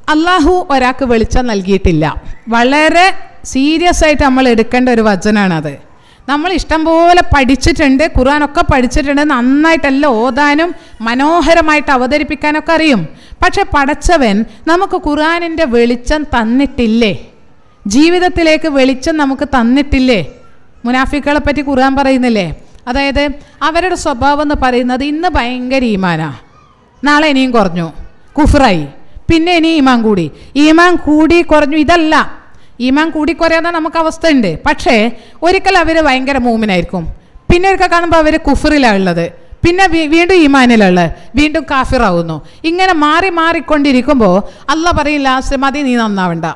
അള്ളാഹു ഒരാൾക്ക് വെളിച്ചം നൽകിയിട്ടില്ല വളരെ സീരിയസ് ആയിട്ട് നമ്മൾ എടുക്കേണ്ട ഒരു വചനാണത് നമ്മൾ ഇഷ്ടം പോലെ പഠിച്ചിട്ടുണ്ട് ഖുർആനൊക്കെ പഠിച്ചിട്ടുണ്ട് നന്നായിട്ടെല്ലാം ഓതാനും മനോഹരമായിട്ട് അവതരിപ്പിക്കാനൊക്കെ അറിയും പക്ഷെ പടച്ചവൻ നമുക്ക് ഖുർആനിൻ്റെ വെളിച്ചം തന്നിട്ടില്ലേ ജീവിതത്തിലേക്ക് വെളിച്ചം നമുക്ക് തന്നിട്ടില്ലേ മുനാഫിക്കുകളെ പറ്റി ഖുർആൻ പറയുന്നില്ലേ അതായത് അവരുടെ സ്വഭാവം എന്ന് പറയുന്നത് ഇന്ന് ഭയങ്കര ഈമാനാ നാളെ ഇനിയും കുറഞ്ഞു കുഫറായി പിന്നെ ഇനി ഈമാൻ കൂടി ഈമാൻ കൂടി കുറഞ്ഞു ഇതല്ല ഈമാൻ കൂടി കുറയാതെ നമുക്ക് അവസ്ഥ ഉണ്ട് പക്ഷേ ഒരിക്കൽ അവർ ഭയങ്കര മൂമിനായിരിക്കും പിന്നെ ഒരിക്കൽ കാണുമ്പോൾ അവർ കുഫറിലാണ് ഉള്ളത് പിന്നെ വീ- വീണ്ടും ഈമാനിലുള്ളത് വീണ്ടും കാഫിറാവുന്നു ഇങ്ങനെ മാറി മാറിക്കൊണ്ടിരിക്കുമ്പോൾ അല്ല പറയില്ല "ആസിം, മതി നീ നന്നാവണ്ട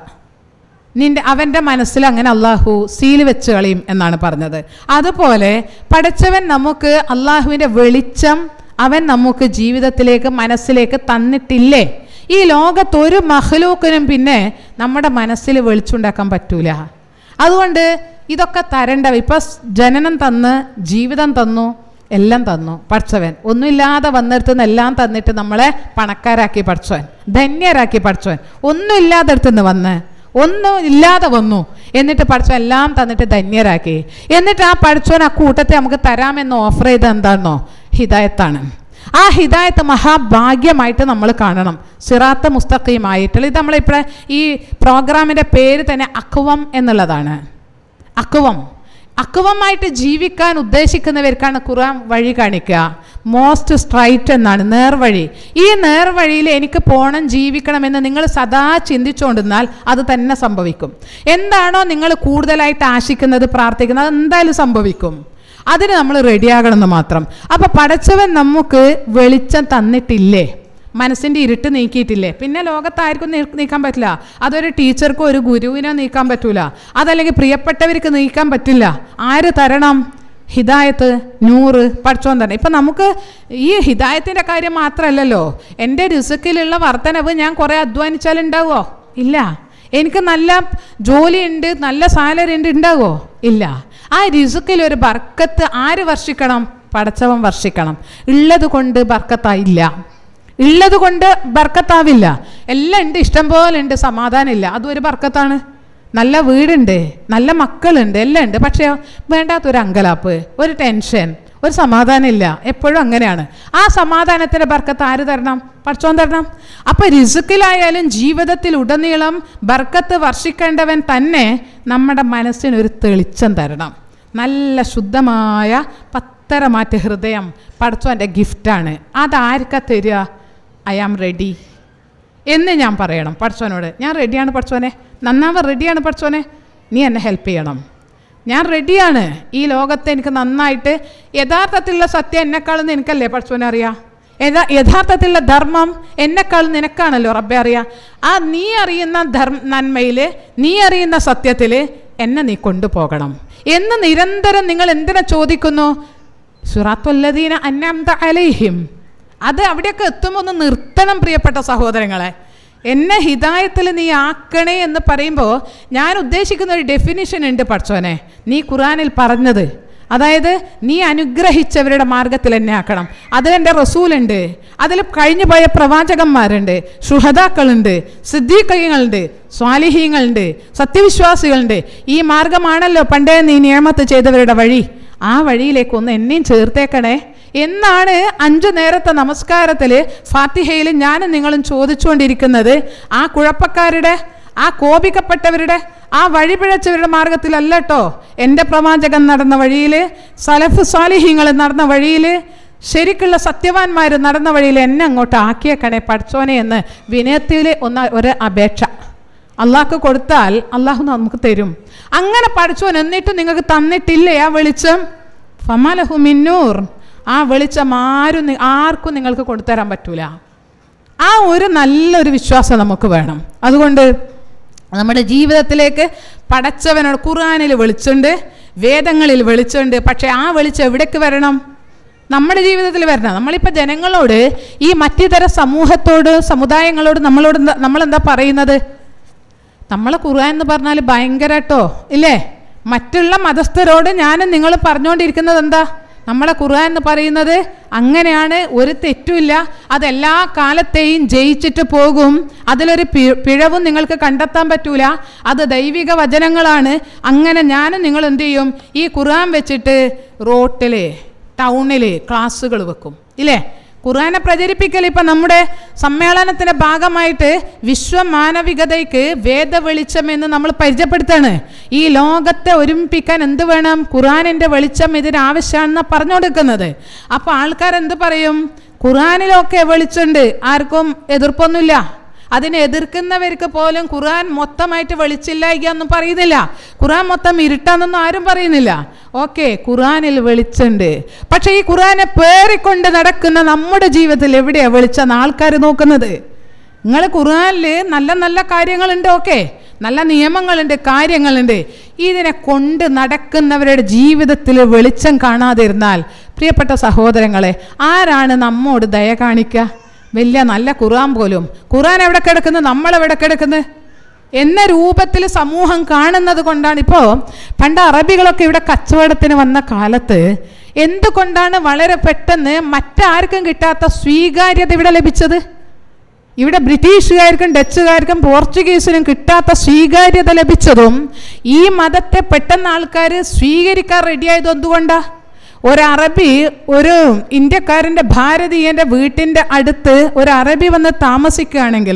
നിന്റെ അവൻ്റെ മനസ്സിൽ അങ്ങനെ അള്ളാഹു സീൽ വെച്ച് കളയും എന്നാണ് പറഞ്ഞത് അതുപോലെ പടച്ചവൻ നമുക്ക് അള്ളാഹുവിൻ്റെ വെളിച്ചം അവൻ നമുക്ക് ജീവിതത്തിലേക്ക് മനസ്സിലേക്ക് തന്നിട്ടില്ലേ ഈ ലോകത്ത് ഒരു മഹ്ലൂക്കിനും പിന്നെ നമ്മുടെ മനസ്സിൽ വെളിച്ചുണ്ടാക്കാൻ പറ്റൂല അതുകൊണ്ട് ഇതൊക്കെ തരേണ്ട ഇപ്പം ജനനം തന്ന് ജീവിതം തന്നു എല്ലാം തന്നു പഠിച്ചവൻ ഒന്നുമില്ലാതെ വന്നിടത്തുനിന്ന് എല്ലാം തന്നിട്ട് നമ്മളെ പണക്കാരാക്കി പഠിച്ചവൻ ധന്യരാക്കി പഠിച്ചവൻ ഒന്നും ഇല്ലാത്തടത്തുനിന്ന് വന്ന് ഒന്നും ഇല്ലാതെ വന്നു എന്നിട്ട് പഠിച്ചവൻ എല്ലാം തന്നിട്ട് ധന്യരാക്കി എന്നിട്ട് ആ പഠിച്ചവൻ ആ കൂട്ടത്തെ നമുക്ക് തരാമെന്ന് ഓഫർ ചെയ്ത് എന്താണെന്നോ ഹിദായത്താണ് ആ ഹിദായത്ത് മഹാഭാഗ്യമായിട്ട് നമ്മൾ കാണണം സിറാത്ത മുസ്തഖീമായിട്ടുള്ള ഇത് നമ്മളിപ്പോൾ ഈ പ്രോഗ്രാമിൻ്റെ പേര് തന്നെ അക്വം എന്നുള്ളതാണ് അക്വം അക്വമായിട്ട് ജീവിക്കാൻ ഉദ്ദേശിക്കുന്നവർക്കാണ് ഖുർആൻ വഴി കാണിക്കുക മോസ്റ്റ് സ്ട്രൈറ്റ് എന്നാണ് നേർവഴി ഈ നേർവഴിയിൽ എനിക്ക് പോകണം ജീവിക്കണമെന്ന് നിങ്ങൾ സദാ ചിന്തിച്ചുകൊണ്ടിരുന്നാൽ അത് തന്നെ സംഭവിക്കും എന്താണോ നിങ്ങൾ കൂടുതലായിട്ട് ആശിക്കുന്നത് പ്രാർത്ഥിക്കുന്നത് അത് എന്തായാലും സംഭവിക്കും അതിന് നമ്മൾ റെഡിയാകണമെന്ന് മാത്രം അപ്പോൾ പടച്ചവൻ നമുക്ക് വെളിച്ചം തന്നിട്ടില്ലേ മനസ്സിൻ്റെ ഇരുട്ട് നീക്കിയിട്ടില്ലേ പിന്നെ ലോകത്താർക്കും നീ- നീക്കാൻ പറ്റില്ല അതൊരു ടീച്ചർക്കോ ഒരു ഗുരുവിനോ നീക്കാൻ പറ്റൂല അതല്ലെങ്കിൽ പ്രിയപ്പെട്ടവർക്ക് നീക്കാൻ പറ്റില്ല ആര് തരണം ഹിദായത്ത് നൂറ് പഠിച്ചോൻ തന്നെ ഇപ്പം നമുക്ക് ഈ ഹിദായത്തിൻ്റെ കാര്യം മാത്രമല്ലല്ലോ എൻ്റെ രിസുക്കിലുള്ള വർധനവ് ഞാൻ കുറേ അധ്വാനിച്ചാലുണ്ടാവുമോ ഇല്ല എനിക്ക് നല്ല ജോലിയുണ്ട് നല്ല സാലറി ഉണ്ട് ഉണ്ടാവോ ഇല്ല ആ രിസുക്കിൽ ഒരു ബർക്കത്ത് ആര് വർഷിക്കണം പടച്ചവൻ വർഷിക്കണം ഉള്ളത് കൊണ്ട് ബർക്കത്തായില്ല ഉള്ളത് കൊണ്ട് ബർക്കത്താവില്ല എല്ലാം ഉണ്ട് ഇഷ്ടം പോലെ ഉണ്ട് സമാധാനമില്ല അതും ഒരു ബർക്കത്താണ് നല്ല വീടുണ്ട് നല്ല മക്കളുണ്ട് എല്ലാം ഉണ്ട് പക്ഷേ വേണ്ടാത്തൊരു അങ്കലാപ്പ് ഒരു ടെൻഷൻ ഒരു സമാധാനമില്ല എപ്പോഴും അങ്ങനെയാണ് ആ സമാധാനത്തിൻ്റെ ബർക്കത്ത് ആര് തരണം പഠിച്ചോൻ തരണം അപ്പോൾ റിസുക്കിലായാലും ജീവിതത്തിൽ ഉടനീളം ബർക്കത്ത് വർഷിക്കേണ്ടവൻ തന്നെ നമ്മുടെ മനസ്സിനൊരു തെളിച്ചം തരണം നല്ല ശുദ്ധമായ പത്തരമാറ്റ ഹൃദയം പഠിച്ചോൻ്റെ ഗിഫ്റ്റാണ് അതാർക്കാ തരിക ഐ ആം റെഡി എന്ന് ഞാൻ പറയണം പഠിച്ചോനോട് ഞാൻ റെഡിയാണ് പഠിച്ചോനെ നന്നാവാൻ റെഡിയാണ് പഠിച്ചോനെ നീ എന്നെ ഹെൽപ്പ് ചെയ്യണം ഞാൻ റെഡിയാണ് ഈ ലോകത്തെ എനിക്ക് നന്നായിട്ട് യഥാർത്ഥത്തിലുള്ള സത്യം എന്നെക്കാളെന്ന് എനിക്കല്ലേ പഠിച്ചോനെ അറിയാം യഥാ യഥാർത്ഥത്തിലുള്ള ധർമ്മം എന്നെക്കാൾ നിനക്കാണല്ലോ റബ്ബെ അറിയാം ആ നീ അറിയുന്ന ധർമ്മ നന്മയിൽ നീ അറിയുന്ന സത്യത്തിൽ എന്നെ നീ കൊണ്ടുപോകണം എന്ന് നിരന്തരം നിങ്ങൾ എന്തിനാ ചോദിക്കുന്നു സുറാത്തുല്ലദീന അന്നംത അലൈഹിം അത് അവിടെയൊക്കെ എത്തുമ്പോൾ ഒന്ന് നിർത്തണം പ്രിയപ്പെട്ട സഹോദരങ്ങളെ എന്നെ ഹിദായത്തിൽ നീ ആക്കണേ എന്ന് പറയുമ്പോൾ ഞാൻ ഉദ്ദേശിക്കുന്ന ഒരു ഡെഫിനിഷൻ ഉണ്ട് പഠിച്ചോനെ നീ ഖുറാനിൽ പറഞ്ഞത് അതായത് നീ അനുഗ്രഹിച്ചവരുടെ മാർഗത്തിൽ എന്നെ ആക്കണം അതിലെൻ്റെ റസൂലുണ്ട് അതിൽ കഴിഞ്ഞു പോയ പ്രവാചകന്മാരുണ്ട് ഷുഹദാക്കളുണ്ട് സിദ്ദീഖകളുണ്ട് സ്വാലിഹീങ്ങളുണ്ട് സത്യവിശ്വാസികളുണ്ട് ഈ മാർഗമാണല്ലോ പണ്ടേ നീ നിയമത്ത് ചെയ്തവരുടെ വഴി ആ വഴിയിലേക്ക് ഒന്ന് എന്നെയും ചേർത്തേക്കണേ എന്നാണ് അഞ്ചു നേരത്തെ നമസ്കാരത്തിൽ ഫാത്തിഹയിൽ ഞാനും നിങ്ങളും ചോദിച്ചുകൊണ്ടിരിക്കുന്നത് ആ കുഴപ്പക്കാരുടെ ആ കോപിക്കപ്പെട്ടവരുടെ ആ വഴിപിഴച്ചവരുടെ മാർഗത്തിലല്ല കേട്ടോ എൻ്റെ പ്രവാചകൻ നടന്ന വഴിയിൽ സലഫ് സ്വാലിഹ്യങ്ങൾ നടന്ന വഴിയിൽ ശരിക്കുള്ള സത്യവാന്മാർ നടന്ന വഴിയിൽ എന്നെ അങ്ങോട്ട് ആക്കിയേക്കണേ പഠിച്ചോനെ എന്ന് വിനയത്തിൽ ഒന്ന് ഒരു അപേക്ഷ അള്ളാഹ്ക്ക് കൊടുത്താൽ അള്ളാഹു നമുക്ക് തരും അങ്ങനെ പഠിച്ചോൻ എന്നിട്ടും നിങ്ങൾക്ക് തന്നിട്ടില്ലേ ആ വെളിച്ചം ഫമലഹു മിന്നൂർ ആ വെളിച്ചം ആരും നി- ആർക്കും നിങ്ങൾക്ക് കൊടുത്തരാൻ പറ്റൂല ആ ഒരു നല്ലൊരു വിശ്വാസം നമുക്ക് വേണം അതുകൊണ്ട് നമ്മുടെ ജീവിതത്തിലേക്ക് പടച്ചവനോട് ഖുർആാനിൽ വെളിച്ചുണ്ട് വേദങ്ങളിൽ വെളിച്ചുണ്ട് പക്ഷേ ആ വെളിച്ചം എവിടേക്ക് വരണം നമ്മുടെ ജീവിതത്തിൽ വരണം നമ്മളിപ്പോൾ ജനങ്ങളോട് ഈ മറ്റിതര സമൂഹത്തോട് സമുദായങ്ങളോട് നമ്മളോട് എന്താ- നമ്മളെന്താ പറയുന്നത് നമ്മളെ ഖുർആൻ എന്ന് പറഞ്ഞാൽ ഭയങ്കര കേട്ടോ ഇല്ലേ മറ്റുള്ള മതസ്ഥരോട് ഞാനും നിങ്ങൾ പറഞ്ഞുകൊണ്ടിരിക്കുന്നത് എന്താ നമ്മളെ ഖുർആൻ എന്ന് പറയുന്നത് അങ്ങനെയാണ് ഒരു തെറ്റുമില്ല അതെല്ലാ കാലത്തെയും ജയിച്ചിട്ട് പോകും അതിലൊരു പി- പിഴവും നിങ്ങൾക്ക് കണ്ടെത്താൻ പറ്റൂല അത് ദൈവിക വചനങ്ങളാണ് അങ്ങനെ ഞാനും നിങ്ങൾ എന്ത് ചെയ്യും ഈ ഖുർആൻ വെച്ചിട്ട് റോട്ടിൽ ടൗണിൽ ക്ലാസ്സുകൾ വെക്കും ഇല്ലേ ഖുർആനെ പ്രചരിപ്പിക്കൽ ഇപ്പം നമ്മുടെ സമ്മേളനത്തിൻ്റെ ഭാഗമായിട്ട് വിശ്വമാനവികതയ്ക്ക് വേദവെളിച്ചം എന്ന് നമ്മൾ പരിചയപ്പെടുത്താണ് ഈ ലോകത്തെ ഒരുമിപ്പിക്കാൻ എന്ത് വേണം ഖുർആനിൻ്റെ വെളിച്ചം ഇതിന് ആവശ്യമാണെന്ന് പറഞ്ഞു കൊടുക്കുന്നത് അപ്പോൾ ആൾക്കാർ എന്ത് പറയും ഖുർആനിലൊക്കെ വെളിച്ചമുണ്ട് ആർക്കും എതിർപ്പൊന്നുമില്ല അതിനെ എതിർക്കുന്നവർക്ക് പോലും ഖുർആൻ മൊത്തമായിട്ട് വെളിച്ചില്ലായിക ഒന്നും പറയുന്നില്ല ഖുർആൻ മൊത്തം ഇരുട്ടാന്നൊന്നും ആരും പറയുന്നില്ല ഓക്കെ ഖുർആനിൽ വെളിച്ചുണ്ട് പക്ഷേ ഈ ഖുർആനെ പേറിക്കൊണ്ട് നടക്കുന്ന നമ്മുടെ ജീവിതത്തിൽ എവിടെയാണ് വെളിച്ചെന്ന് ആൾക്കാർ നോക്കുന്നത് നിങ്ങൾ ഖുർആനിൽ നല്ല നല്ല കാര്യങ്ങളുണ്ട് ഓക്കെ നല്ല നിയമങ്ങളുണ്ട് കാര്യങ്ങളുണ്ട് ഇതിനെ കൊണ്ട് നടക്കുന്നവരുടെ ജീവിതത്തിൽ വെളിച്ചം കാണാതിരുന്നാൽ പ്രിയപ്പെട്ട സഹോദരങ്ങളെ ആരാണ് നമ്മോട് ദയ കാണിക്കുക വലിയ നല്ല ഖുർആൻ പോലും ഖുർആൻ എവിടെ കിടക്കുന്നത് നമ്മൾ എവിടെ കിടക്കുന്നത് എന്ന രൂപത്തിൽ സമൂഹം കാണുന്നത് കൊണ്ടാണ് ഇപ്പോൾ പണ്ട് അറബികളൊക്കെ ഇവിടെ കച്ചവടത്തിന് വന്ന കാലത്ത് എന്തുകൊണ്ടാണ് വളരെ പെട്ടെന്ന് മറ്റാർക്കും കിട്ടാത്ത സ്വീകാര്യത ഇവിടെ ലഭിച്ചത് ഇവിടെ ബ്രിട്ടീഷുകാർക്കും ഡച്ചുകാർക്കും പോർച്ചുഗീസിനും കിട്ടാത്ത സ്വീകാര്യത ലഭിച്ചതും ഈ മതത്തെ പെട്ടെന്ന് ആൾക്കാർ സ്വീകരിക്കാൻ റെഡിയായത് എന്തുകൊണ്ടാ ഒരു അറബി ഒരു ഇന്ത്യക്കാരൻ്റെ ഭാരതീയൻ്റെ വീട്ടിൻ്റെ അടുത്ത് ഒരു അറബി വന്ന് താമസിക്കുകയാണെങ്കിൽ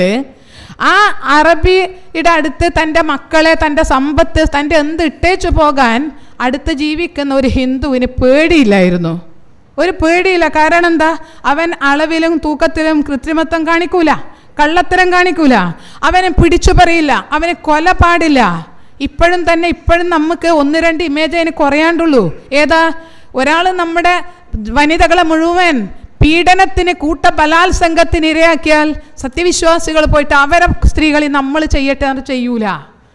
ആ അറബിയുടെ അടുത്ത് തൻ്റെ മക്കളെ തൻ്റെ സമ്പത്ത് തൻ്റെ എന്ത് ഇട്ടേച്ചു പോകാൻ അടുത്ത് ജീവിക്കുന്ന ഒരു ഹിന്ദുവിന് പേടിയില്ലായിരുന്നു ഒരു പേടിയില്ല കാരണം എന്താ അവൻ അളവിലും തൂക്കത്തിലും കൃത്രിമത്വം കാണിക്കൂല കള്ളത്തരം കാണിക്കൂല അവനെ പിടിച്ചു പറയില്ല അവന് കൊല പാടില്ല ഇപ്പോഴും തന്നെ ഇപ്പോഴും നമുക്ക് ഒന്ന് രണ്ട് ഇമേജ് അതിന് കുറയാണ്ടുള്ളൂ ഏതാ ഒരാൾ നമ്മുടെ വനിതകളെ മുഴുവൻ പീഡനത്തിന് കൂട്ട ബലാത്സംഗത്തിന് ഇരയാക്കിയാൽ സത്യവിശ്വാസികൾ പോയിട്ട് അവരെ സ്ത്രീകളെ നമ്മൾ ചെയ്യട്ടെ എന്ന് ചെയ്യൂല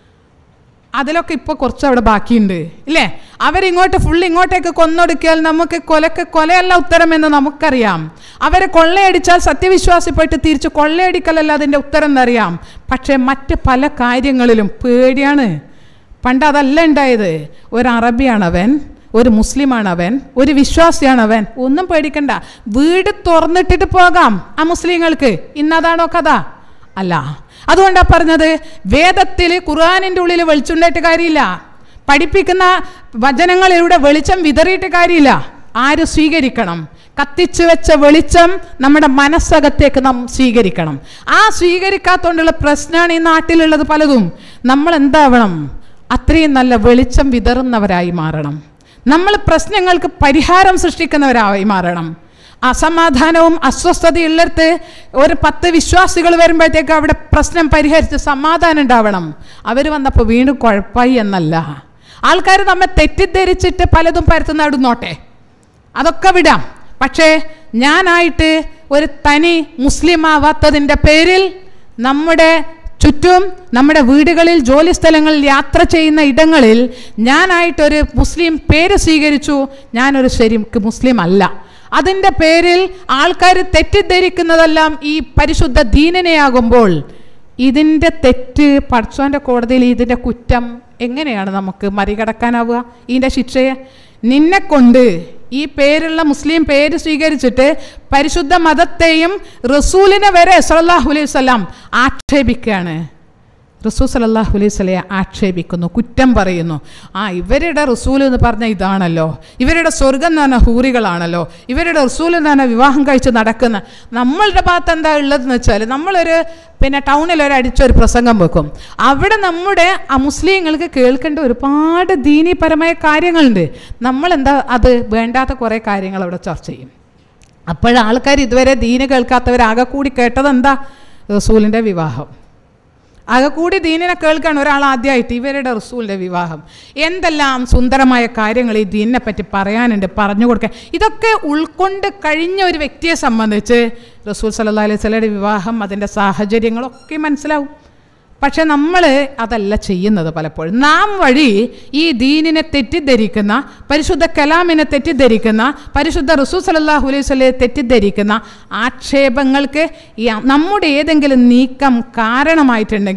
അതിലൊക്കെ ഇപ്പോൾ കുറച്ച് അവിടെ ബാക്കിയുണ്ട് ഇല്ലേ അവരിങ്ങോട്ട് ഫുൾ ഇങ്ങോട്ടേക്ക് കൊന്നൊടുക്കിയാൽ നമുക്ക് കൊലക്ക് കൊലയല്ല ഉത്തരമെന്ന് നമുക്കറിയാം അവരെ കൊള്ളയടിച്ചാൽ സത്യവിശ്വാസി പോയിട്ട് തിരിച്ച് കൊള്ളയടിക്കലല്ല അതിൻ്റെ ഉത്തരം എന്നറിയാം പക്ഷേ മറ്റ് പല കാര്യങ്ങളിലും പേടിയാണ് പണ്ട് അതല്ല ഉണ്ടായത് ഒരു അറബിയാണവൻ ഒരു മുസ്ലിമാണവൻ ഒരു വിശ്വാസിയാണവൻ ഒന്നും പേടിക്കണ്ട വീട് തുറന്നിട്ടിട്ട് പോകാം ആ മുസ്ലിങ്ങൾക്ക് ഇന്നതാണോ കഥ അല്ല അതുകൊണ്ടാണ് പറഞ്ഞത് വേദത്തിൽ ഖുർആാനിൻ്റെ ഉള്ളിൽ വെളിച്ചുണ്ടായിട്ട് കാര്യമില്ല പഠിപ്പിക്കുന്ന വചനങ്ങളിലൂടെ വെളിച്ചം വിതറിയിട്ട് കാര്യമില്ല ആര് സ്വീകരിക്കണം കത്തിച്ചു വെച്ച വെളിച്ചം നമ്മുടെ മനസ്സകത്തേക്ക് നാം സ്വീകരിക്കണം ആ സ്വീകരിക്കാത്തതുകൊണ്ടുള്ള പ്രശ്നമാണ് ഈ നാട്ടിലുള്ളത് പലതും നമ്മൾ എന്താവണം അത്രയും നല്ല വെളിച്ചം വിതറുന്നവരായി മാറണം നമ്മൾ പ്രശ്നങ്ങൾക്ക് പരിഹാരം സൃഷ്ടിക്കുന്നവരായി മാറണം അസമാധാനവും അസ്വസ്ഥതയുള്ളിടത്ത് ഒരു പത്ത് വിശ്വാസികൾ വരുമ്പോഴത്തേക്ക് അവിടെ പ്രശ്നം പരിഹരിച്ച് സമാധാനം ഉണ്ടാവണം അവർ വന്നപ്പോൾ വീണ്ടും കുഴപ്പമായി എന്നല്ല ആൾക്കാർ നമ്മെ തെറ്റിദ്ധരിച്ചിട്ട് പലതും പരത്തുന്ന നടുന്നോട്ടെ അതൊക്കെ വിടാം പക്ഷേ ഞാനായിട്ട് ഒരു തനി മുസ്ലിം ആവാത്തതിൻ്റെ പേരിൽ നമ്മുടെ ചുറ്റും നമ്മുടെ വീടുകളിൽ ജോലി സ്ഥലങ്ങളിൽ യാത്ര ചെയ്യുന്ന ഇടങ്ങളിൽ ഞാനായിട്ടൊരു മുസ്ലിം പേര് സ്വീകരിച്ചു ഞാനൊരു ശരിക്ക് മുസ്ലിം അല്ല അതിൻ്റെ പേരിൽ ആൾക്കാർ തെറ്റിദ്ധരിക്കുന്നതെല്ലാം ഈ പരിശുദ്ധ ദീനനെയാകുമ്പോൾ ഇതിൻ്റെ തെറ്റ് പടച്ചോൻ്റെ കോടതിയിൽ ഇതിൻ്റെ കുറ്റം എങ്ങനെയാണ് നമുക്ക് മറികടക്കാനാവുക ഇതിൻ്റെ ശിക്ഷയെ നിന്നെ കൊണ്ട് ഈ പേരുള്ള മുസ്ലിം പേര് സ്വീകരിച്ചിട്ട് പരിശുദ്ധ മതത്തെയും റസൂലിനെ വരെ സല്ലല്ലാഹു അലൈഹി വസല്ലം ആക്ഷേപിക്കുകയാണ് റസൂൽ സലല്ലാഹു അലൈഹി സ്വലയെ ആക്ഷേപിക്കുന്നു കുറ്റം പറയുന്നു ആ ഇവരുടെ റസൂൽ എന്ന് പറഞ്ഞാൽ ഇതാണല്ലോ ഇവരുടെ സ്വർഗം എന്ന് പറഞ്ഞാൽ ഹൂറികളാണല്ലോ ഇവരുടെ റസൂൽ എന്ന് പറഞ്ഞാൽ വിവാഹം കഴിച്ച് നടക്കുന്ന നമ്മളുടെ ഭാഗത്ത് എന്താ ഉള്ളതെന്ന് വെച്ചാൽ നമ്മളൊരു പിന്നെ ടൗണിൽ ഒരു അടിച്ചൊരു പ്രസംഗം വെക്കും അവിടെ നമ്മുടെ ആ മുസ്ലിങ്ങൾക്ക് കേൾക്കേണ്ട ഒരുപാട് ദീനീപരമായ കാര്യങ്ങളുണ്ട് നമ്മളെന്താ അത് വേണ്ടാത്ത കുറേ കാര്യങ്ങൾ അവിടെ ചർച്ച ചെയ്യും അപ്പോഴാൾക്കാർ ഇതുവരെ ദീന് കേൾക്കാത്തവരാകെ കൂടി കേട്ടതെന്താ റസൂലിൻ്റെ വിവാഹം ആകെ കൂടി ദീനിനെ കേൾക്കാണ് ഒരാൾ ആദ്യമായിട്ട് ഇവരുടെ റസൂലിൻ്റെ വിവാഹം എന്തെല്ലാം സുന്ദരമായ കാര്യങ്ങൾ ഈ ദീനിനെ പറ്റി പറയാനുണ്ട് പറഞ്ഞു കൊടുക്കാൻ ഇതൊക്കെ ഉൾക്കൊണ്ട് കഴിഞ്ഞ ഒരു വ്യക്തിയെ സംബന്ധിച്ച് റസൂൽ സല്ലാ അലൈഹി സ്വലയുടെ വിവാഹം അതിൻ്റെ സാഹചര്യങ്ങളൊക്കെ മനസ്സിലാവും പക്ഷെ നമ്മൾ അതല്ല ചെയ്യുന്നത് പലപ്പോഴും നാം വഴി ഈ ദീനിനെ തെറ്റിദ്ധരിക്കുന്ന പരിശുദ്ധ കലാമിനെ തെറ്റിദ്ധരിക്കുന്ന പരിശുദ്ധ റസൂ സലല്ലാഹു അലൈഹി സ്വലയെ തെറ്റിദ്ധരിക്കുന്ന ആക്ഷേപങ്ങൾക്ക് ഈ നമ്മുടെ ഏതെങ്കിലും നീക്കം കാരണമായിട്ടുണ്ടെങ്കിൽ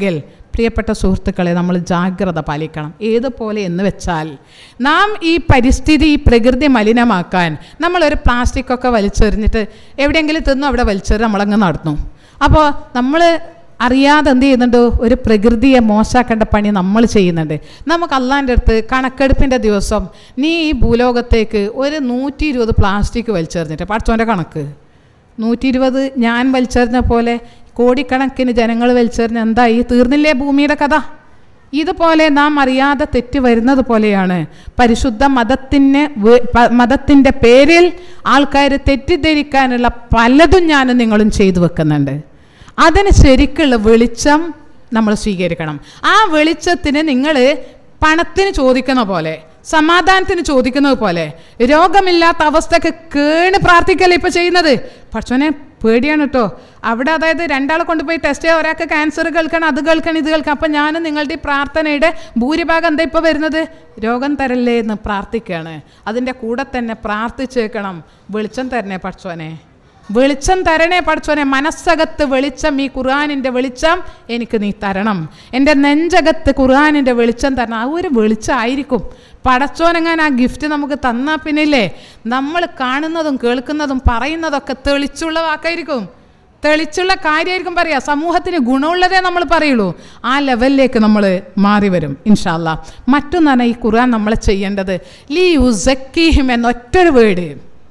പ്രിയപ്പെട്ട സുഹൃത്തുക്കളെ നമ്മൾ ജാഗ്രത പാലിക്കണം ഏതുപോലെ എന്ന് വെച്ചാൽ നാം ഈ പരിസ്ഥിതി ഈ പ്രകൃതി മലിനമാക്കാൻ നമ്മളൊരു പ്ലാസ്റ്റിക്കൊക്കെ വലിച്ചെറിഞ്ഞിട്ട് എവിടെയെങ്കിലും തിന്നു അവിടെ വലിച്ചെറി നമ്മളങ്ങ് നടന്നു അപ്പോൾ നമ്മൾ അറിയാതെ എന്ത് ചെയ്യുന്നുണ്ട് ഒരു പ്രകൃതിയെ മോശമാക്കേണ്ട പണി നമ്മൾ ചെയ്യുന്നുണ്ട് നമുക്ക് അള്ളാൻ്റെ അടുത്ത് കണക്കെടുപ്പിൻ്റെ ദിവസം നീ ഈ ഭൂലോകത്തേക്ക് ഒരു നൂറ്റി ഇരുപത് പ്ലാസ്റ്റിക് വലിച്ചെറിഞ്ഞിട്ട് പഠിച്ചോൻ്റെ കണക്ക് നൂറ്റി ഇരുപത് ഞാൻ വലിച്ചെറിഞ്ഞ പോലെ കോടിക്കണക്കിന് ജനങ്ങൾ വലിച്ചെറിഞ്ഞ എന്തായി തീർന്നില്ലേ ഭൂമിയുടെ കഥ ഇതുപോലെ നാം അറിയാതെ തെറ്റ് വരുന്നത് പോലെയാണ് പരിശുദ്ധ മതത്തിന് വേ- പ- മതത്തിൻ്റെ പേരിൽ ആൾക്കാർ തെറ്റിദ്ധരിക്കാനുള്ള പലതും ഞാനും നിങ്ങളും ചെയ്തു വെക്കുന്നുണ്ട് അതിന് ശരിക്കുള്ള വെളിച്ചം നമ്മൾ സ്വീകരിക്കണം ആ വെളിച്ചത്തിന് നിങ്ങൾ പണത്തിന് ചോദിക്കുന്ന പോലെ സമാധാനത്തിന് ചോദിക്കുന്നത് പോലെ രോഗമില്ലാത്ത അവസ്ഥക്ക് കേണ് പ്രാർത്ഥിക്കല്ലേ ഇപ്പൊ ചെയ്യുന്നത് പക്ഷോനെ പേടിയാണ് കേട്ടോ അവിടെ അതായത് രണ്ടാളെ കൊണ്ടുപോയി ടെസ്റ്റ് ചെയ്യാൻ ഒരാൾക്ക് ക്യാൻസർ കേൾക്കണം അത് കേൾക്കണം ഇത് കേൾക്കണം അപ്പം ഞാനും നിങ്ങളുടെ ഈ പ്രാർത്ഥനയുടെ ഭൂരിഭാഗം എന്താ ഇപ്പോൾ വരുന്നത് രോഗം തരല്ലേ എന്ന് പ്രാർത്ഥിക്കുകയാണ് അതിൻ്റെ കൂടെ തന്നെ പ്രാർത്ഥിച്ചേക്കണം വെളിച്ചം തരണേ പക്ഷോനെ വെളിച്ചം തരണേ പഠിച്ചോനെ മനസ്സകത്ത് വെളിച്ചം ഈ ഖുർആാനിൻ്റെ വെളിച്ചം എനിക്ക് നീ തരണം എൻ്റെ നെഞ്ചകത്ത് ഖുർആാനിൻ്റെ വെളിച്ചം തരണം ആ ഒരു വെളിച്ചമായിരിക്കും പടച്ചോനെങ്ങാൻ ആ ഗിഫ്റ്റ് നമുക്ക് തന്നാൽ പിന്നില്ലേ നമ്മൾ കാണുന്നതും കേൾക്കുന്നതും പറയുന്നതൊക്കെ തെളിച്ചുള്ള വാക്കായിരിക്കും തെളിച്ചുള്ള കാര്യമായിരിക്കും പറയാ സമൂഹത്തിന് ഗുണമുള്ളതേ നമ്മൾ പറയുള്ളൂ ആ ലെവലിലേക്ക് നമ്മൾ മാറി വരും ഇൻഷാല്ല മറ്റൊന്നാണ് ഈ ഖുർആൻ നമ്മൾ ചെയ്യേണ്ടത് ലീ യുസക്കീഹിം എന്ന ഒറ്റൊരു വേർഡ്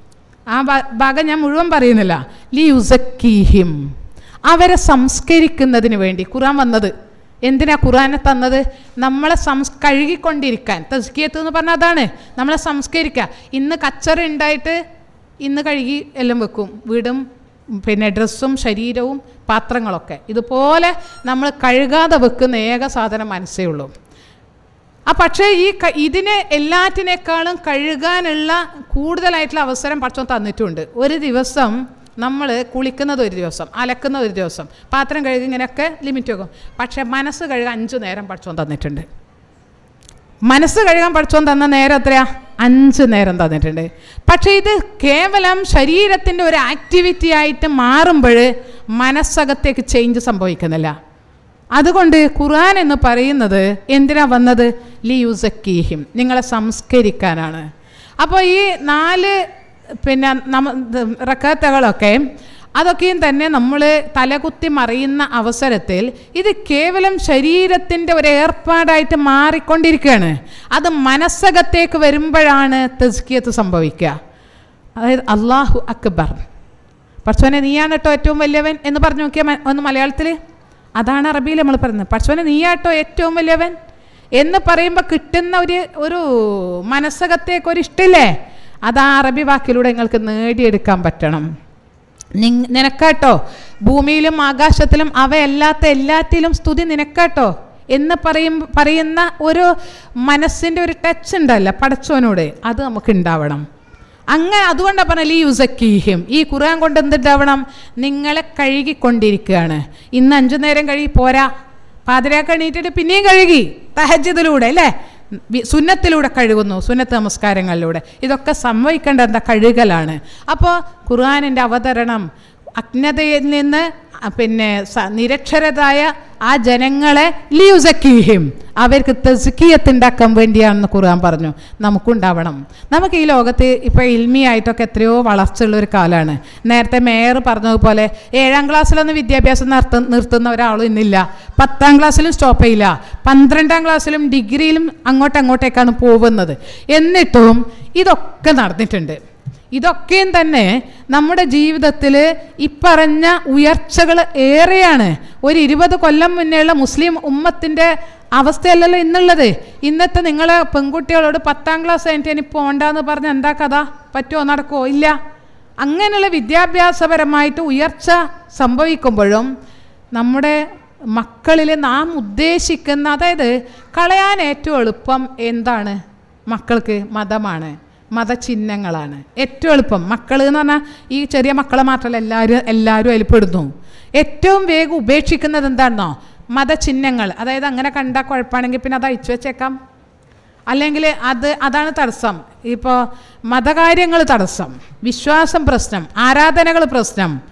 ആ ഭാ- ഭാഗം ഞാൻ മുഴുവൻ പറയുന്നില്ല ലി യുസക്കീഹിം അവരെ സംസ്കരിക്കുന്നതിന് വേണ്ടി ഖുറാൻ വന്നത് എന്തിനാ ഖുറാനെ തന്നത് നമ്മളെ സംസ് കഴുകിക്കൊണ്ടിരിക്കാൻ തസ്കിയത്ത് എന്ന് പറഞ്ഞാൽ അതാണ് നമ്മളെ സംസ്കരിക്കുക ഇന്ന് കച്ചറ ഉണ്ടായിട്ട് ഇന്ന് കഴുകി എല്ലാം വെക്കും വീടും പിന്നെ ഡ്രസ്സും ശരീരവും പാത്രങ്ങളൊക്കെ ഇതുപോലെ നമ്മൾ കഴുകാതെ വെക്കുന്ന ഏക സാധനം മനസ്സേ ഉള്ളൂ ആ പക്ഷേ ഈ ക- ഇതിനെ എല്ലാറ്റിനേക്കാളും കഴുകാനുള്ള കൂടുതലായിട്ടുള്ള അവസരം പക്ഷം തന്നിട്ടുണ്ട് ഒരു ദിവസം നമ്മൾ കുളിക്കുന്നത് ഒരു ദിവസം അലക്കുന്ന ഒരു ദിവസം പാത്രം കഴുകി ഇങ്ങനെയൊക്കെ ലിമിറ്റ് വെക്കും പക്ഷേ മനസ്സ് കഴുകാൻ അഞ്ച് നേരം പഠിച്ചോൻ തന്നിട്ടുണ്ട് മനസ്സ് കഴുകാൻ പഠിച്ചോൻ തന്ന നേരം എത്രയാ അഞ്ച് നേരം തന്നിട്ടുണ്ട് പക്ഷേ ഇത് കേവലം ശരീരത്തിൻ്റെ ഒരു ആക്ടിവിറ്റി ആയിട്ട് മാറുമ്പോൾ മനസ്സകത്തേക്ക് ചേഞ്ച് സംഭവിക്കുന്നില്ല അതുകൊണ്ട് ഖുർആൻ എന്ന് പറയുന്നത് എന്തിനാ വന്നത് ലി യുസക്കീഹിം നിങ്ങളെ സംസ്കരിക്കാനാണ് അപ്പോൾ ഈ നാല് പിന്നെ നമ്മ റക്കാത്തകളൊക്കെ അതൊക്കെയും തന്നെ നമ്മൾ തലകുത്തി മറിയുന്ന അവസരത്തിൽ ഇത് കേവലം ശരീരത്തിൻ്റെ ഒരു ഏർപ്പാടായിട്ട് മാറിക്കൊണ്ടിരിക്കുകയാണ് അത് മനസ്സകത്തേക്ക് വരുമ്പോഴാണ് തെസ്കിയത്ത് സംഭവിക്കുക അതായത് അള്ളാഹു അക്ബർ പടച്ചോനെ നീയാണ് കേട്ടോ ഏറ്റവും വലിയവൻ എന്ന് പറഞ്ഞു നോക്കിയാൽ ഒന്ന് മലയാളത്തിൽ അതാണ് അറബിയിൽ നമ്മൾ പറയുന്നത് പടച്ചോനെ നീയാട്ടോ ഏറ്റവും വലിയവൻ എന്ന് പറയുമ്പോൾ കിട്ടുന്ന ഒരു ഒരു മനസ്സകത്തേക്ക് ഒരു ഇഷ്ടമില്ലേ അത് ആ അറബി വാക്കിലൂടെ നിങ്ങൾക്ക് നേടിയെടുക്കാൻ പറ്റണം നിങ് നിനക്കാട്ടോ ഭൂമിയിലും ആകാശത്തിലും അവയല്ലാത്ത എല്ലാറ്റിലും സ്തുതി നിനക്കാട്ടോ എന്ന് പറയും പറയുന്ന ഒരു മനസ്സിൻ്റെ ഒരു ടച്ച് ഉണ്ടല്ലോ പടച്ചോനോട് അത് നമുക്ക് ഉണ്ടാവണം അങ്ങനെ അതുകൊണ്ടാണ് പറഞ്ഞാൽ ഈ യുസക്കീഹിം ഈ ഖുർആൻ കൊണ്ട് എന്തുണ്ടാവണം നിങ്ങളെ കഴുകിക്കൊണ്ടിരിക്കുകയാണ് ഇന്ന് അഞ്ചു നേരം കഴുകി പോരാ പാതിരാക്ക് എണീറ്റിട്ട് പിന്നെയും കഴുകി തഹജ്ജതിലൂടെ അല്ലേ വി- സുന്നത്തിലൂടെ കഴുകുന്നു സുന്നത്ത് നമസ്കാരങ്ങളിലൂടെ ഇതൊക്കെ സംഭവിക്കേണ്ട എന്താ കഴുകലാണ് അപ്പോൾ ഖുർആാനിൻ്റെ അവതരണം അജ്ഞതയിൽ നിന്ന് അ, പിന്നെ സ- നിരക്ഷരതായ ആ ജനങ്ങളെ ലിയുസക്കീഹിം അവർക്ക് തെസ്കിയത്ത് ഉണ്ടാക്കാൻ വേണ്ടിയാണെന്ന് ഖുർആൻ പറഞ്ഞു നമുക്കുണ്ടാവണം നമുക്ക് ഈ ലോകത്ത് ഇപ്പോൾ ഇൽമിയായിട്ടൊക്കെ എത്രയോ വളർച്ചയുള്ള ഒരു കാലമാണ് നേരത്തെ മേയർ പറഞ്ഞതുപോലെ ഏഴാം ക്ലാസ്സിലൊന്നും വിദ്യാഭ്യാസം നിർത്ത നിർത്തുന്ന ഒരാളും ഇന്നില്ല പത്താം ക്ലാസ്സിലും സ്റ്റോപ്പ് ചെയ്യില്ല പന്ത്രണ്ടാം ക്ലാസ്സിലും ഡിഗ്രിയിലും അങ്ങോട്ട് അങ്ങോട്ടേക്കാണ് പോകുന്നത് എന്നിട്ടും ഇതൊക്കെ നടന്നിട്ടുണ്ട് ഇതൊക്കെയും തന്നെ നമ്മുടെ ജീവിതത്തിൽ ഇപ്പറഞ്ഞ ഉയർച്ചകൾ ഏറെയാണ് ഒരു ഇരുപത് കൊല്ലം മുന്നേയുള്ള മുസ്ലിം ഉമ്മത്തിൻ്റെ അവസ്ഥയല്ലല്ലോ ഇന്നുള്ളത് ഇന്നത്തെ നിങ്ങളെ പെൺകുട്ടികളോട് പത്താം ക്ലാസ് കഴിഞ്ഞിട്ട് ഇനി പോണ്ടെന്ന് പറഞ്ഞ് എന്താ കഥ പറ്റുമോ നടക്കുമോ ഇല്ല അങ്ങനെയുള്ള വിദ്യാഭ്യാസപരമായിട്ട് ഉയർച്ച സംഭവിക്കുമ്പോഴും നമ്മുടെ മക്കളിൽ നാം ഉദ്ദേശിക്കുന്ന അതായത് കളയാൻ ഏറ്റവും എളുപ്പം എന്താണ് മക്കൾക്ക് മതമാണ് മതചിഹ്നങ്ങളാണ് ഏറ്റവും എളുപ്പം മക്കൾ എന്ന് പറഞ്ഞാൽ ഈ ചെറിയ മക്കളെ മാത്രമല്ല എല്ലാവരും എല്ലാവരും അതിൽ പെടുന്നു ഏറ്റവും വേഗം ഉപേക്ഷിക്കുന്നത് എന്താണെന്നോ മതചിഹ്നങ്ങൾ അതായത് അങ്ങനെ കണ്ടാൽ കുഴപ്പമാണെങ്കിൽ പിന്നെ അത് അയച്ചു വെച്ചേക്കാം അല്ലെങ്കിൽ അത് അതാണ് തടസ്സം ഇപ്പോൾ മതകാര്യങ്ങൾ തടസ്സം വിശ്വാസം പ്രശ്നം ആരാധനകൾ പ്രശ്നം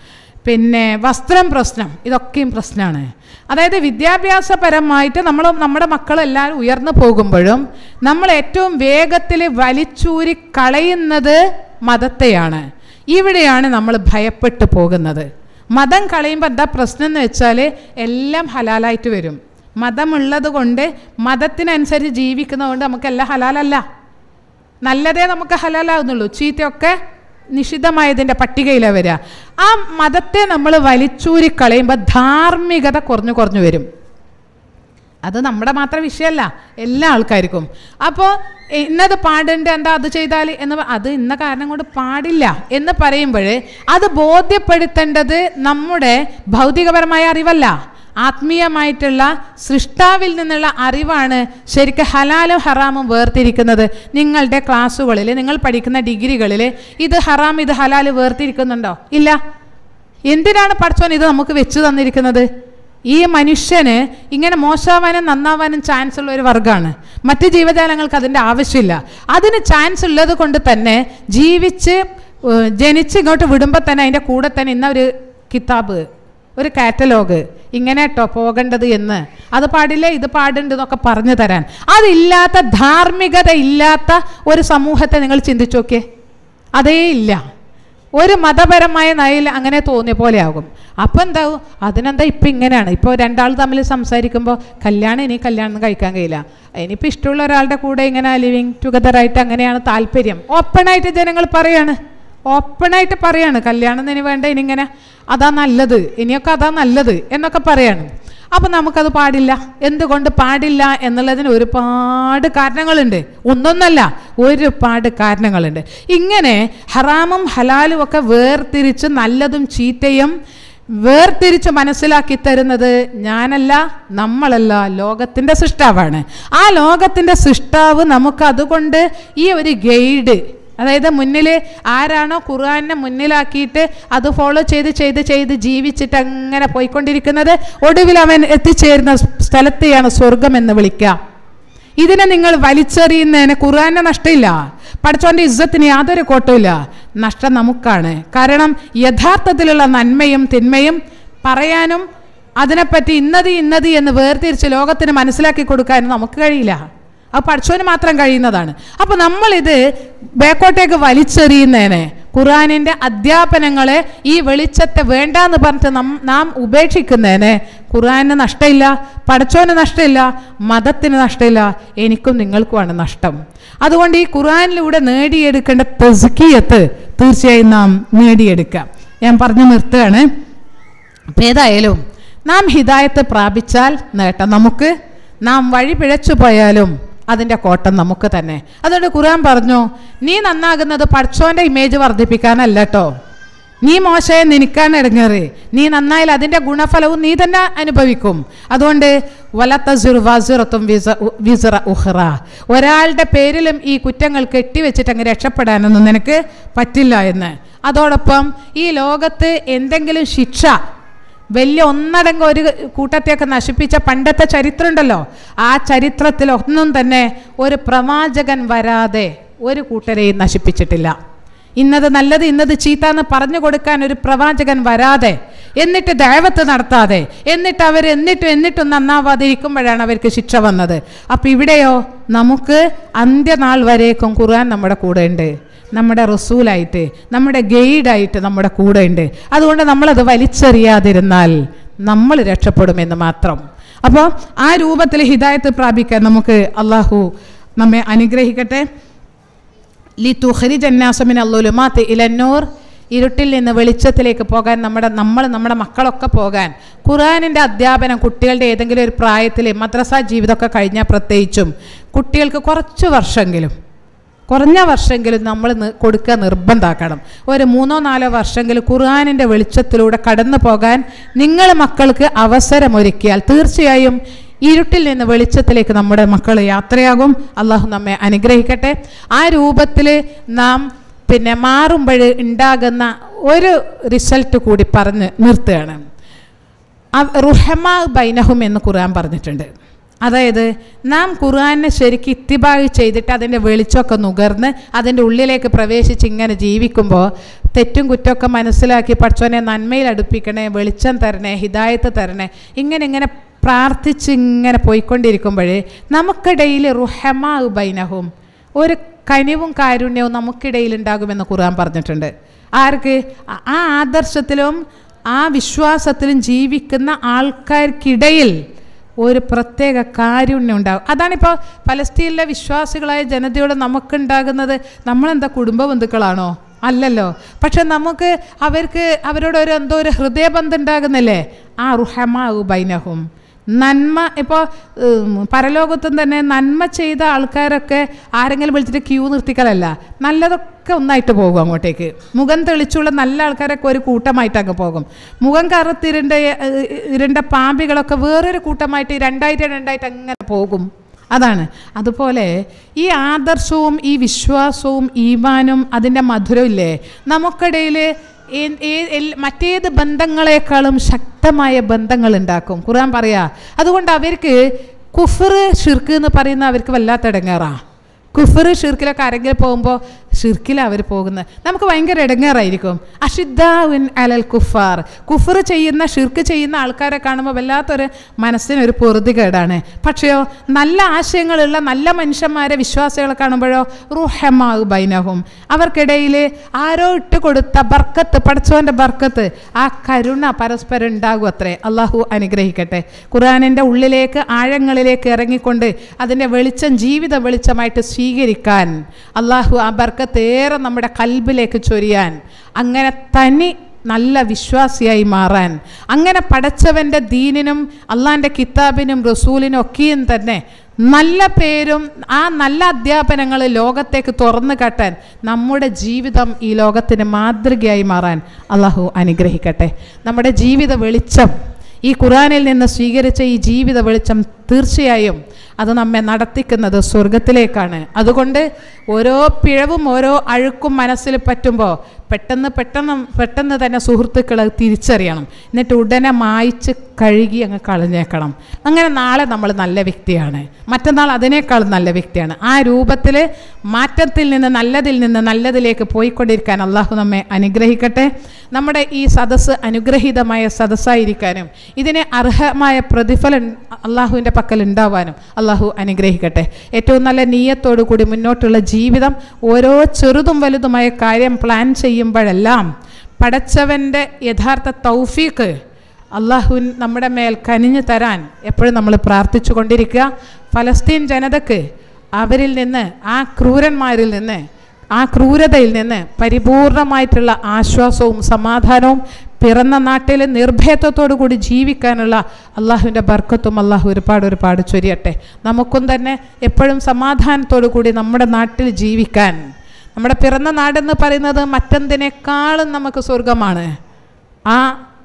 പിന്നെ വസ്ത്രം പ്രശ്നം ഇതൊക്കെയും പ്രശ്നമാണ് അതായത് വിദ്യാഭ്യാസപരമായിട്ട് നമ്മൾ നമ്മുടെ മക്കളെല്ലാവരും ഉയർന്നു പോകുമ്പോഴും നമ്മൾ ഏറ്റവും വേഗത്തിൽ വലിച്ചൂരി കളയുന്നത് മതത്തെയാണ് ഇവിടെയാണ് നമ്മൾ ഭയപ്പെട്ടു പോകുന്നത് മതം കളയുമ്പോൾ എന്താ പ്രശ്നം എന്ന് വെച്ചാൽ എല്ലാം ഹലാലായിട്ട് വരും മതമുള്ളത് കൊണ്ട് മതത്തിനനുസരിച്ച് ജീവിക്കുന്നതുകൊണ്ട് നമുക്കെല്ലാം ഹലാലല്ല നല്ലതേ നമുക്ക് ഹലാലാവുന്നുള്ളൂ ചീത്തയൊക്കെ നിഷിദ്ധമായതിൻ്റെ പട്ടികയിലാണ് വരിക ആ മതത്തെ നമ്മൾ വലിച്ചൂരി കളയുമ്പോൾ ധാർമ്മികത കുറഞ്ഞു കുറഞ്ഞു വരും അത് നമ്മുടെ മാത്രം വിഷയമല്ല എല്ലാ ആൾക്കാർക്കും അപ്പോൾ ഇന്നത് പാടേണ്ട എന്താ അത് ചെയ്താൽ എന്ന് പ- അത് ഇന്ന കാരണം കൊണ്ട് പാടില്ല എന്ന് പറയുമ്പോൾ അത് ബോധ്യപ്പെടുത്തേണ്ടത് നമ്മുടെ ഭൗതികപരമായ അറിവല്ല ആത്മീയമായിട്ടുള്ള സൃഷ്ടാവിൽ നിന്നുള്ള അറിവാണ് ശരിക്കും ഹലാലും ഹറാമും വേർതിരിക്കുന്നത് നിങ്ങളുടെ ക്ലാസ്സുകളിൽ നിങ്ങൾ പഠിക്കുന്ന ഡിഗ്രികളിൽ ഇത് ഹറാം ഇത് ഹലാൽ വേർതിരിക്കുന്നുണ്ടോ ഇല്ല എന്തിനാണ് പഠിച്ചോൻ ഇത് നമുക്ക് വെച്ച് തന്നിരിക്കുന്നത് ഈ മനുഷ്യന് ഇങ്ങനെ മോശമാവാനും നന്നാവാനും ചാൻസ് ഉള്ള ഒരു വർഗ്ഗമാണ് മറ്റ് ജീവജാലങ്ങൾക്ക് അതിൻ്റെ ആവശ്യമില്ല അതിന് ചാൻസ് ഉള്ളത് കൊണ്ട് തന്നെ ജീവിച്ച് ഏഹ്, ജനിച്ച് ഇങ്ങോട്ട് വിടുമ്പോൾ തന്നെ അതിൻ്റെ കൂടെ തന്നെ ഇന്ന ഒരു കിതാബ് ഒരു കാറ്റലോഗ് ഇങ്ങനെ കേട്ടോ പോകേണ്ടത് എന്ന് അത് പാടില്ല ഇത് പാടുണ്ട് എന്നൊക്കെ പറഞ്ഞു തരാൻ അതില്ലാത്ത ധാർമ്മികത ഇല്ലാത്ത ഒരു സമൂഹത്തെ നിങ്ങൾ ചിന്തിച്ചു നോക്കിയേ അതേ ഇല്ല ഒരു മതപരമായ നയയിൽ അങ്ങനെ തോന്നിയ പോലെ ആകും അപ്പം എന്താവും അതിനെന്താ ഇപ്പം ഇങ്ങനെയാണ് ഇപ്പോൾ രണ്ടാൾ തമ്മിൽ സംസാരിക്കുമ്പോൾ കല്യാണം ഇനി കല്യാണം കഴിക്കാൻ കഴിയില്ല ഇനിയിപ്പോൾ ഇഷ്ടമുള്ള ഒരാളുടെ കൂടെ ഇങ്ങനെ ലിവിങ് ടുഗദറായിട്ട് അങ്ങനെയാണ് താല്പര്യം ഓപ്പണായിട്ട് ജനങ്ങൾ പറയാണ് ഓപ്പണായിട്ട് പറയാണ് കല്യാണം ഇനി വേണ്ട ഇനി ഇങ്ങനെ അതാ നല്ലത് ഇനിയൊക്കെ അതാ നല്ലത് എന്നൊക്കെ പറയാണ് അപ്പം നമുക്കത് പാടില്ല എന്തുകൊണ്ട് പാടില്ല എന്നുള്ളതിന് ഒരുപാട് കാരണങ്ങളുണ്ട് ഒന്നൊന്നല്ല ഒരുപാട് കാരണങ്ങളുണ്ട് ഇങ്ങനെ ഹറാമും ഹലാലും ഒക്കെ വേർതിരിച്ച് നല്ലതും ചീത്തയും വേർതിരിച്ച് മനസ്സിലാക്കി തരുന്നത് ഞാനല്ല നമ്മളല്ല ലോകത്തിൻ്റെ സൃഷ്ടാവാണ് ആ ലോകത്തിൻ്റെ സൃഷ്ടാവ് നമുക്ക് അതുകൊണ്ട് ഈ ഒരു ഗൈഡ് അതായത് മുന്നിൽ ആരാണോ ഖുർആാനെ മുന്നിലാക്കിയിട്ട് അത് ഫോളോ ചെയ്ത് ചെയ്ത് ചെയ്ത് ജീവിച്ചിട്ട് അങ്ങനെ പോയിക്കൊണ്ടിരിക്കുന്നത് ഒടുവിൽ അവൻ എത്തിച്ചേരുന്ന സ്ഥലത്തെയാണ് സ്വർഗം എന്ന് വിളിക്കുക ഇതിനെ നിങ്ങൾ വലിച്ചെറിയുന്നതിന് ഖുർആാനെ നഷ്ടമില്ല പഠിച്ചോൻ്റെ ഇജ്ജത്തിന് യാതൊരു കോട്ടമില്ല നഷ്ടം നമുക്കാണ് കാരണം യഥാർത്ഥത്തിലുള്ള നന്മയും തിന്മയും പറയാനും അതിനെപ്പറ്റി ഇന്നത് ഇന്നത് എന്ന് വേർതിരിച്ച് ലോകത്തിന് മനസ്സിലാക്കി കൊടുക്കാനും നമുക്ക് കഴിയില്ല അത് പഠിച്ചവന് മാത്രം കഴിയുന്നതാണ് അപ്പോൾ നമ്മളിത് ബേക്കോട്ടേക്ക് വലിച്ചെറിയുന്നതിന് ഖുറാനിൻ്റെ അധ്യാപനങ്ങളെ ഈ വെളിച്ചത്തെ വേണ്ടാന്ന് പറഞ്ഞിട്ട് നം നാം ഉപേക്ഷിക്കുന്നതിന് ഖുറാന് നഷ്ടമില്ല പഠിച്ചവന് നഷ്ടമില്ല മതത്തിന് നഷ്ടമില്ല എനിക്കും നിങ്ങൾക്കുമാണ് നഷ്ടം അതുകൊണ്ട് ഈ ഖുറാനിലൂടെ നേടിയെടുക്കേണ്ട തെസ്കിയത്ത് തീർച്ചയായും നാം നേടിയെടുക്കാം ഞാൻ പറഞ്ഞു നിർത്തുകയാണ് അപ്പം ഏതായാലും നാം ഹിദായത്ത് പ്രാപിച്ചാൽ നേട്ടം നമുക്ക് നാം വഴി പിഴച്ചു പോയാലും അതിൻ്റെ കോട്ടം നമുക്ക് തന്നെ അതുകൊണ്ട് ഖുർആൻ പറഞ്ഞു നീ നന്നാകുന്നത് പഠിച്ചോൻ്റെ ഇമേജ് വർദ്ധിപ്പിക്കാനല്ല കേട്ടോ നീ മോശയെ നിനക്കാൻ ഇടങ്ങേറ് നീ നന്നായാൽ അതിൻ്റെ ഗുണഫലവും നീ തന്നെ അനുഭവിക്കും അതുകൊണ്ട് വലത്തസുറുവാസുറത്തും വിസ വിസറ ഉഹ്റ ഒരാളുടെ പേരിലും ഈ കുറ്റങ്ങൾ കെട്ടിവെച്ചിട്ട് അങ്ങ് രക്ഷപ്പെടാനൊന്നും നിനക്ക് പറ്റില്ല എന്ന് അതോടൊപ്പം ഈ ലോകത്ത് എന്തെങ്കിലും ശിക്ഷ വലിയ ഒന്നടങ്കം ഒരു കൂട്ടത്തെയൊക്കെ നശിപ്പിച്ച പണ്ടത്തെ ചരിത്രം ഉണ്ടല്ലോ ആ ചരിത്രത്തിൽ ഒന്നും തന്നെ ഒരു പ്രവാചകൻ വരാതെ ഒരു കൂട്ടരെയും നശിപ്പിച്ചിട്ടില്ല ഇന്നത് നല്ലത് ഇന്നത് ചീത്ത എന്ന് പറഞ്ഞു കൊടുക്കാൻ ഒരു പ്രവാചകൻ വരാതെ എന്നിട്ട് ദൈവത്ത് നടത്താതെ എന്നിട്ട് അവർ എന്നിട്ടും എന്നിട്ടും നന്നാവാതെ ഇരിക്കുമ്പോഴാണ് അവർക്ക് ശിക്ഷ വന്നത് അപ്പം ഇവിടെയോ നമുക്ക് അന്ത്യനാൾ വരേക്കും ഖുർആൻ നമ്മുടെ കൂടെ ഉണ്ട് നമ്മുടെ റസൂലായിട്ട് നമ്മുടെ ഗൈഡായിട്ട് നമ്മുടെ കൂടെ ഉണ്ട് അതുകൊണ്ട് നമ്മളത് വലിച്ചെറിയാതിരുന്നാൽ നമ്മൾ രക്ഷപ്പെടുമെന്ന് മാത്രം അപ്പോൾ ആ രൂപത്തിൽ ഹിദായത്ത് പ്രാപിക്കാൻ നമുക്ക് അള്ളാഹു നമ്മെ അനുഗ്രഹിക്കട്ടെ ലി തുഹരി ജന്നാസമിൻ അല്ലുലുമാത്ത് ഇലന്നൂർ ഇരുട്ടിൽ നിന്ന് വെളിച്ചത്തിലേക്ക് പോകാൻ നമ്മുടെ നമ്മൾ നമ്മുടെ മക്കളൊക്കെ പോകാൻ ഖുറാനിൻ്റെ അധ്യാപനം കുട്ടികളുടെ ഏതെങ്കിലും ഒരു പ്രായത്തിൽ മദ്രസ ജീവിതമൊക്കെ കഴിഞ്ഞാൽ പ്രത്യേകിച്ചും കുട്ടികൾക്ക് കുറച്ച് വർഷമെങ്കിലും കുറഞ്ഞ വർഷമെങ്കിലും നമ്മൾ നി- കൊടുക്കുക നിർബന്ധമാക്കണം ഒരു മൂന്നോ നാലോ വർഷമെങ്കിലും ഖുർആാനിൻ്റെ വെളിച്ചത്തിലൂടെ കടന്നു പോകാൻ നിങ്ങൾ മക്കൾക്ക് അവസരമൊരുക്കിയാൽ തീർച്ചയായും ഇരുട്ടിൽ നിന്ന് വെളിച്ചത്തിലേക്ക് നമ്മുടെ മക്കൾ യാത്രയാകും അള്ളാഹു നമ്മെ അനുഗ്രഹിക്കട്ടെ ആ രൂപത്തിൽ നാം പിന്നെ മാറുമ്പോൾ ഉണ്ടാകുന്ന ഒരു റിസൾട്ട് കൂടി പറഞ്ഞ് നിർത്തുകയാണ് അ- റുഹമ ബൈനഹും എന്ന് ഖുർആൻ പറഞ്ഞിട്ടുണ്ട് അതായത് നാം ഖുർആനെ ശരിക്കും ഇത്തിബാഗ് ചെയ്തിട്ട് അതിൻ്റെ വെളിച്ചമൊക്കെ നുകർന്ന് അതിൻ്റെ ഉള്ളിലേക്ക് പ്രവേശിച്ച് ഇങ്ങനെ ജീവിക്കുമ്പോൾ തെറ്റും കുറ്റമൊക്കെ മനസ്സിലാക്കി പഠിച്ചവനെ നന്മയിൽ അടുപ്പിക്കണേ വെളിച്ചം തരണേ ഹിദായത്ത് തരണേ ഇങ്ങനെ ഇങ്ങനെ പ്രാർത്ഥിച്ച് ഇങ്ങനെ പോയിക്കൊണ്ടിരിക്കുമ്പോഴേ നമുക്കിടയിൽ റുഹമാ ബൈനഹും ഒരു കനിവും കാരുണ്യവും നമുക്കിടയിൽ ഉണ്ടാകുമെന്ന് ഖുർആൻ പറഞ്ഞിട്ടുണ്ട് ആർക്ക് ആ- ആ ആദർശത്തിലും ആ വിശ്വാസത്തിലും ജീവിക്കുന്ന ആൾക്കാർക്കിടയിൽ ഒരു പ്രത്യേക കാരുണ്യം ഉണ്ടാകും അതാണിപ്പോൾ പലസ്തീനിലെ വിശ്വാസികളായ ജനതയോട് നമുക്കുണ്ടാകുന്നത് നമ്മളെന്താ കുടുംബ ബന്ധുക്കളാണോ അല്ലല്ലോ പക്ഷെ നമുക്ക് അവർക്ക് അവരോട് ഒരു എന്തോ ഒരു ഹൃദയബന്ധം ഉണ്ടാകുന്നില്ലേ ആ റുഹമാവു ബൈനഹും നന്മ ഇപ്പോൾ പരലോകത്തും തന്നെ നന്മ ചെയ്ത ആൾക്കാരൊക്കെ ആരെങ്കിലും വിളിച്ചിട്ട് ക്യൂ നിർത്തിക്കലല്ല നല്ലതൊക്കെ ഒന്നായിട്ട് പോകും അങ്ങോട്ടേക്ക് മുഖം തെളിച്ചുള്ള നല്ല ആൾക്കാരൊക്കെ ഒരു കൂട്ടമായിട്ട് അങ്ങ് പോകും മുഖം കറുത്തിരുണ്ട ഏഹ്, ഇരുണ്ട പാമ്പികളൊക്കെ വേറൊരു കൂട്ടമായിട്ട് രണ്ടായിട്ട് രണ്ടായിട്ട് അങ്ങനെ പോകും അതാണ് അതുപോലെ ഈ ആദർശവും ഈ വിശ്വാസവും ഈമാനും അതിൻ്റെ മധുരമില്ലേ നമുക്കിടയിൽ ഏ- ഏ- എൽ- മറ്റേത് ബന്ധങ്ങളെക്കാളും ശക്തമായ ബന്ധങ്ങൾ ഉണ്ടാക്കും ഖുർആൻ പറയാ അതുകൊണ്ട് അവർക്ക് കുഫർ ഷിർക്ക് എന്ന് പറയുന്ന അവർക്ക് വല്ലാത്ത ഇടങ്ങേറാ കുഫർ ഷിർക്കിലൊക്കെ ആരെങ്കിലും പോകുമ്പോൾ ഷിർക്കിലാണ് അവർ പോകുന്നത് നമുക്ക് ഭയങ്കര ഇടങ്ങേറായിരിക്കും അഷിദ്ദാവിൻ അലൽ കുഫാർ കുഫർ ചെയ്യുന്ന ഷിർക്ക് ചെയ്യുന്ന ആൾക്കാരെ കാണുമ്പോൾ വല്ലാത്തൊരു മനസ്സിനൊരു പൊറുതികേടാണ് പക്ഷെയോ നല്ല ആശയങ്ങളുള്ള നല്ല മനുഷ്യന്മാരെ വിശ്വാസികളെ കാണുമ്പോഴോ റുഹമാവ് ബൈനഹും അവർക്കിടയിൽ ആരോ ഇട്ട് കൊടുത്ത ബർക്കത്ത് പഠിച്ചവൻ്റെ ബർക്കത്ത് ആ കരുണ പരസ്പരം ഉണ്ടാകും അത്രേ അള്ളാഹു അനുഗ്രഹിക്കട്ടെ ഖുറാനിൻ്റെ ഉള്ളിലേക്ക് ആഴങ്ങളിലേക്ക് ഇറങ്ങിക്കൊണ്ട് അതിൻ്റെ വെളിച്ചം ജീവിത വെളിച്ചമായിട്ട് സ്വീകരിക്കാൻ അള്ളാഹു ആ ബർക്കത്ത് ഏറെ നമ്മുടെ കൽബിലേക്ക് ചൊരിയാൻ അങ്ങനെ തനി നല്ല വിശ്വാസിയായി മാറാൻ അങ്ങനെ പടച്ചവൻ്റെ ദീനിനും അള്ളാൻ്റെ കിതാബിനും റസൂലിനും ഒക്കെയും തന്നെ നല്ല പേരും ആ നല്ല അധ്യാപനങ്ങൾ ലോകത്തേക്ക് തുറന്നു കാട്ടാൻ നമ്മുടെ ജീവിതം ഈ ലോകത്തിന് മാതൃകയായി മാറാൻ അള്ളാഹു അനുഗ്രഹിക്കട്ടെ നമ്മുടെ ജീവിത വെളിച്ചം ഈ ഖുറാനിൽ നിന്ന് സ്വീകരിച്ച ഈ ജീവിത വെളിച്ചം തീർച്ചയായും അത് നമ്മെ നടത്തിക്കുന്നത് സ്വർഗത്തിലേക്കാണ് അതുകൊണ്ട് ഓരോ പിഴവും ഓരോ അഴുക്കും മനസ്സിൽ പറ്റുമ്പോൾ പെട്ടെന്ന് പെട്ടെന്ന് പെട്ടെന്ന് തന്നെ സുഹൃത്തുക്കൾ അത് തിരിച്ചറിയണം എന്നിട്ട് ഉടനെ മായ്ച്ച് കഴുകി അങ്ങ് കളഞ്ഞേക്കണം അങ്ങനെ നാളെ നമ്മൾ നല്ല വ്യക്തിയാണ് മറ്റന്നാൾ അതിനേക്കാൾ നല്ല വ്യക്തിയാണ് ആ രൂപത്തിൽ മാറ്റത്തിൽ നിന്ന് നല്ലതിൽ നിന്ന് നല്ലതിലേക്ക് പോയിക്കൊണ്ടിരിക്കാൻ അള്ളാഹു നമ്മെ അനുഗ്രഹിക്കട്ടെ നമ്മുടെ ഈ സദസ്സ് അനുഗ്രഹീതമായ സദസ്സായിരിക്കാനും ഇതിന് അർഹമായ പ്രതിഫലം അള്ളാഹുവിൻ്റെ പക്കൽ ഉണ്ടാവാനും അള്ളാഹു അനുഗ്രഹിക്കട്ടെ ഏറ്റവും നല്ല നീയത്തോടു കൂടി മുന്നോട്ടുള്ള ജീവിതം ഓരോ ചെറുതും വലുതുമായ കാര്യം പ്ലാൻ ചെയ്യുമ്പോഴെല്ലാം പടച്ചവൻ്റെ യഥാർത്ഥ തൗഫീക്ക് അള്ളാഹുവിൻ നമ്മുടെ മേൽ കനിഞ്ഞു തരാൻ എപ്പോഴും നമ്മൾ പ്രാർത്ഥിച്ചു കൊണ്ടിരിക്കുക ഫലസ്തീൻ ജനതക്ക് അവരിൽ നിന്ന് ആ ക്രൂരന്മാരിൽ നിന്ന് ആ ക്രൂരതയിൽ നിന്ന് പരിപൂർണമായിട്ടുള്ള ആശ്വാസവും സമാധാനവും പിറന്ന നാട്ടിൽ നിർഭയത്വത്തോടു കൂടി ജീവിക്കാനുള്ള അള്ളാഹുവിൻ്റെ ബർക്കത്തും അള്ളാഹു ഒരുപാട് ഒരുപാട് ചൊരിയട്ടെ നമുക്കും തന്നെ എപ്പോഴും സമാധാനത്തോടു കൂടി നമ്മുടെ നാട്ടിൽ ജീവിക്കാൻ നമ്മുടെ പിറന്ന നാടെന്ന് പറയുന്നത് മറ്റെന്തിനേക്കാളും നമുക്ക് സ്വർഗമാണ് ആ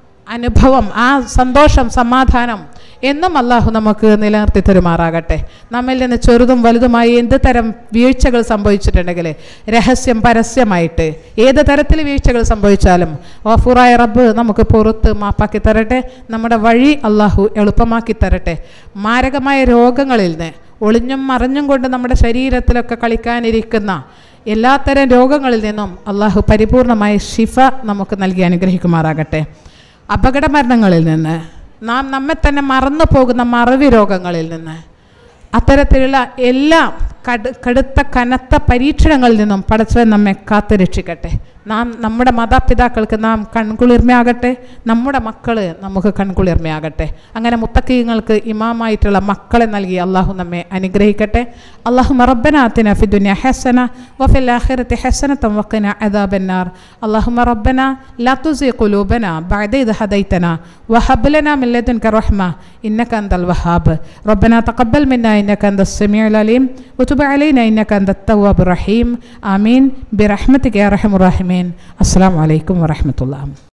അനുഭവം ആ സന്തോഷം സമാധാനം എന്നും അള്ളാഹു നമുക്ക് നിലനിർത്തി തരുമാറാകട്ടെ നമ്മിൽ നിന്ന് ചെറുതും വലുതുമായി എന്ത് തരം വീഴ്ചകൾ സംഭവിച്ചിട്ടുണ്ടെങ്കിൽ രഹസ്യം പരസ്യമായിട്ട് ഏത് തരത്തിൽ വീഴ്ചകൾ സംഭവിച്ചാലും ഓഫുറായ റബ്ബ് നമുക്ക് പുറത്ത് മാപ്പാക്കി തരട്ടെ നമ്മുടെ വഴി അള്ളാഹു എളുപ്പമാക്കി തരട്ടെ മാരകമായ രോഗങ്ങളിൽ നിന്ന് ഒളിഞ്ഞും മറഞ്ഞും കൊണ്ട് നമ്മുടെ ശരീരത്തിലൊക്കെ കളിക്കാനിരിക്കുന്ന എല്ലാത്തരം രോഗങ്ങളിൽ നിന്നും അള്ളാഹു പരിപൂർണമായ ഷിഫ നമുക്ക് നൽകി അനുഗ്രഹിക്കുമാറാകട്ടെ അപകട മരണങ്ങളിൽ നിന്ന് നാം നമ്മെ തന്നെ മറന്നു പോകുന്ന മറവി രോഗങ്ങളിൽ നിന്ന് അത്തരത്തിലുള്ള എല്ലാ കടു കടുത്ത കനത്ത പരീക്ഷണങ്ങളിൽ നിന്നും പടച്ചവൻ നമ്മെ കാത്തു രക്ഷിക്കട്ടെ നാം നമ്മുടെ മാതാപിതാക്കൾക്ക് നാം കൺകുളിർമയാകട്ടെ നമ്മുടെ മക്കൾ നമുക്ക് കൺകുളിർമയാകട്ടെ അങ്ങനെ മുത്തക്കീങ്ങൾക്ക് ഇമാമായിട്ടുള്ള മക്കളെ നൽകി അള്ളാഹു നമ്മെ അനുഗ്രഹിക്കട്ടെ അള്ളാഹു മറബനാത്തിന ഫിദുനിയ ഹസന വഫിൽ ആഖിറത്തി ഹസനത്തം വഖിന അദാബന്നാർ അള്ളാഹു റബ്ബന لا تزغ قلوبنا بعد إذ هديتنا وهب لنا من لدنك رحمة إنك أنت الوهاب ربنا تقبل منا إنك أنت السميع العليم وتب علينا إنك أنت التواب الرحيم آمين برحمتك يا أرحم الراحمين السلام عليكم ورحمة الله